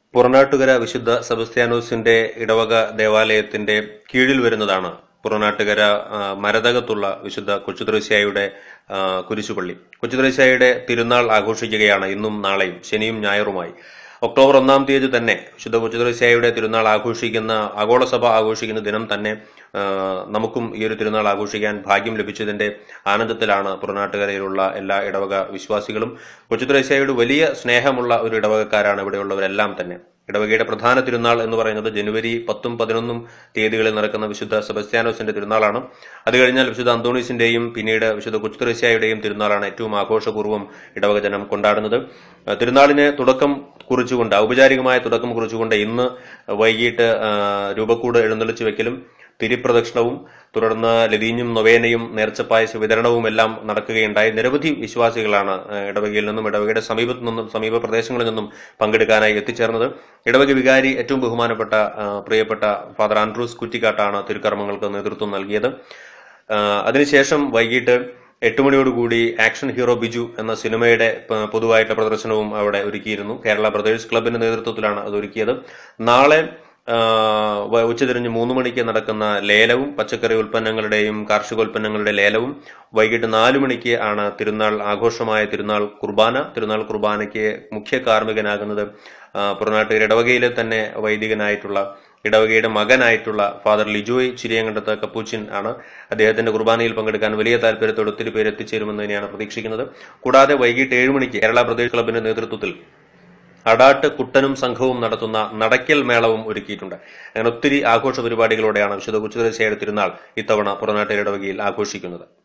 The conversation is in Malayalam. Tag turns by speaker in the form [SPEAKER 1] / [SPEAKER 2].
[SPEAKER 1] പുറനാട്ടുകര വിശുദ്ധ സെബസ്ത്യാനോസിന്റെ ഇടവക ദേവാലയത്തിന്റെ കീഴിൽ വരുന്നതാണ് പുറനാട്ടുകര ആ, മരതകത്തുള്ള വിശുദ്ധ കൊച്ചുത്രശ്ശായുടെ കുരിശുപള്ളി കൊച്ചുത്രശ്ശായുടെ തിരുനാൾ ആഘോഷിക്കുകയാണ് ഇന്നും നാളെയും ശനിയും ഞായറുമായി ഒക്ടോബർ ഒന്നാം തീയതി തന്നെ വിശുദ്ധ കൊച്ചുത്രശ്ശായുടെ തിരുനാൾ ആഘോഷിക്കുന്ന ആഗോളസഭ ആഘോഷിക്കുന്ന ദിനം തന്നെ ആ, നമുക്കും ഈ ഒരു തിരുനാൾ ആഘോഷിക്കാൻ ഭാഗ്യം ലഭിച്ചതിന്റെ ആനന്ദത്തിലാണ് പുറനാട്ടുകരയിലുള്ള എല്ലാ ഇടവക വിശ്വാസികളും കൊച്ചുത്രശ്ശായോട് വലിയ സ്നേഹമുള്ള ഒരു ഇടവകക്കാരാണ് ഇവിടെയുള്ളവരെല്ലാം തന്നെ ഇടവകയുടെ പ്രധാന തിരുനാൾ എന്ന് പറയുന്നത് ജനുവരി പത്തും പതിനൊന്നും തീയതികളിൽ നടക്കുന്ന വിശുദ്ധ സെബസ്ത്യാനോസിന്റെ തിരുനാളാണ് അത് കഴിഞ്ഞാൽ വിശുദ്ധ അന്തോണീസിന്റെയും പിന്നീട് വിശുദ്ധ കൊച്ചുത്രശ്ശായുടെയും തിരുനാളാണ് ഏറ്റവും ആഘോഷപൂർവ്വം ഇടവക ജനം കൊണ്ടാടുന്നത് ആ, തിരുനാളിന് തുടക്കം കുറിച്ചുകൊണ്ട് ഔപചാരികമായ തുടക്കം കുറിച്ചുകൊണ്ട് ഇന്ന് വൈകിട്ട് ആ, രൂപക്കൂട് എഴുന്നള്ളിച്ചു വെക്കലും തിരിപ്രദക്ഷിണവും തുടർന്ന് ലതീഞ്ഞും നൊവേനയും നേർച്ചപ്പായസ വിതരണവും എല്ലാം നടക്കുകയുണ്ടായി നിരവധി വിശ്വാസികളാണ് ആ, ഇടവകയിൽ നിന്നും ഇടവകയുടെ സമീപത്തു നിന്നും സമീപ പ്രദേശങ്ങളിൽ നിന്നും പങ്കെടുക്കാനായി എത്തിച്ചേർന്നത് ഇടവക വികാരി ഏറ്റവും ബഹുമാനപ്പെട്ട ആ, പ്രിയപ്പെട്ട ഫാദർ ആൻഡ്രൂസ് കുറ്റിക്കാട്ടാണ് തിരുക്കർമ്മങ്ങൾക്ക് നേതൃത്വം നൽകിയത് ആ, അതിനുശേഷം വൈകിട്ട് എട്ട് മണിയോടുകൂടി ആക്ഷൻ ഹീറോ ബിജു എന്ന സിനിമയുടെ പ- പൊതുവായിട്ടുള്ള പ്രദർശനവും അവിടെ ഒരുക്കിയിരുന്നു കേരള ബ്രദേഴ്സ് ക്ലബിന്റെ നേതൃത്വത്തിലാണ് അത് ഒരുക്കിയത് നാളെ ആ, വ- ഉച്ചതിരിഞ്ഞ് മൂന്ന് മണിക്ക് നടക്കുന്ന ലേലവും പച്ചക്കറി ഉൽപ്പന്നങ്ങളുടെയും കാർഷികോൽപ്പന്നങ്ങളുടെ ലേലവും വൈകിട്ട് നാലു മണിക്ക് ആണ് തിരുനാൾ ആഘോഷമായ തിരുനാൾ കുർബാന തിരുനാൾ കുർബാനയ്ക്ക് മുഖ്യ കാർമ്മികനാകുന്നത് ആ, പുറനാട്ടുകര ഇടവകയിലെ തന്നെ വൈദികനായിട്ടുള്ള ഇടവകയുടെ മകനായിട്ടുള്ള ഫാദർ ലിജോയ് ചിരിയങ്കണ്ടത്ത് കപ്പൂച്ചിൻ ആണ് അദ്ദേഹത്തിന്റെ കുർബാനയിൽ പങ്കെടുക്കാൻ വലിയ താല്പര്യത്തോടെ ഒത്തിരി പേര് എത്തിച്ചേരുമെന്ന് തന്നെയാണ് പ്രതീക്ഷിക്കുന്നത് കൂടാതെ വൈകിട്ട് ഏഴ് മണിക്ക് കേരള പ്രദേശ് ക്ലബിന്റെ നേതൃത്വത്തിൽ അടാട്ട് കുട്ടനും സംഘവും നടത്തുന്ന നടക്കൽ മേളവും ഒരുക്കിയിട്ടുണ്ട് അങ്ങനെ ഒത്തിരി ആഘോഷ പരിപാടികളോടെയാണ് വിശുദ്ധ കുച്ചുതരശയുടെ തിരുനാൾ ഇത്തവണ പുറനാട്ടിൽ ഇടവകയിൽ ആഘോഷിക്കുന്നത്